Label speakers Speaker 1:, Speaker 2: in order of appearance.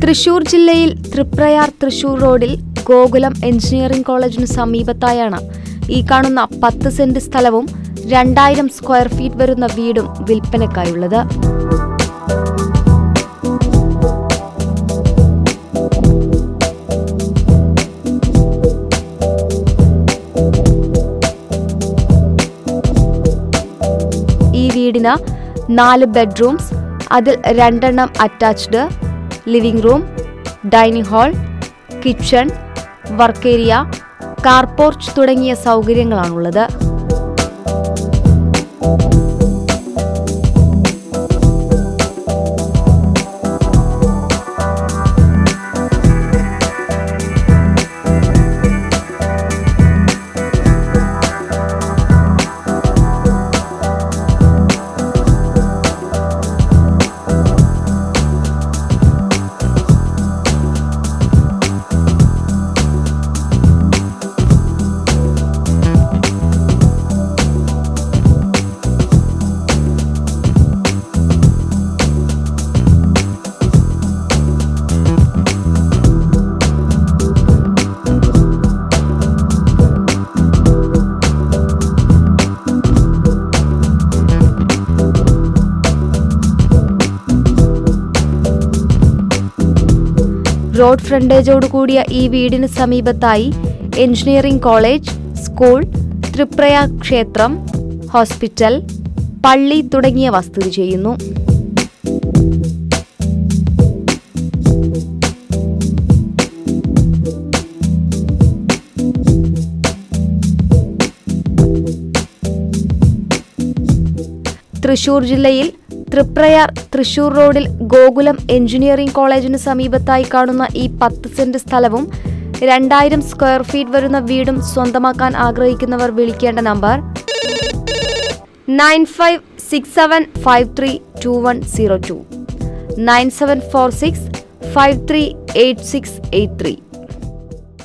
Speaker 1: തൃശൂർ ജില്ലയിൽ തൃപ്രയാർ തൃശൂർ റോഡിൽ ഗോകുലം എഞ്ചിനീയറിംഗ് കോളേജിന് സമീപത്തായാണ് ഈ കാണുന്ന പത്ത് സെന്റ് സ്ഥലവും രണ്ടായിരം സ്ക്വയർ ഫീറ്റ് വരുന്ന വീടും വിൽപ്പനക്കായുള്ളത് ഈ വീടിന് നാല് ബെഡ്റൂംസ് അതിൽ രണ്ടെണ്ണം attached living room dining hall kitchen work area car porch തുടങ്ങിയ സൗകര്യങ്ങളാണുള്ളത് റോഡ് ഫ്രണ്ടേജോട് കൂടിയ ഈ വീടിന് സമീപത്തായി എഞ്ചിനീയറിംഗ് കോളേജ് സ്കൂൾ ത്രിപ്രയ ക്ഷേത്രം ഹോസ്പിറ്റൽ പള്ളി തുടങ്ങിയവ സ്ഥിതി ചെയ്യുന്നു തൃശൂർ ജില്ലയിൽ തൃപ്രയാർ തൃശൂർ റോഡിൽ ഗോകുലം എഞ്ചിനീയറിംഗ് കോളേജിന് സമീപത്തായി കാണുന്ന ഈ പത്ത് സെന്റ് സ്ഥലവും രണ്ടായിരം സ്ക്വയർ ഫീറ്റ് വരുന്ന വീടും സ്വന്തമാക്കാൻ ആഗ്രഹിക്കുന്നവർ വിളിക്കേണ്ട number nine five six seven five three two one zero two nine seven four six five three eight six eight three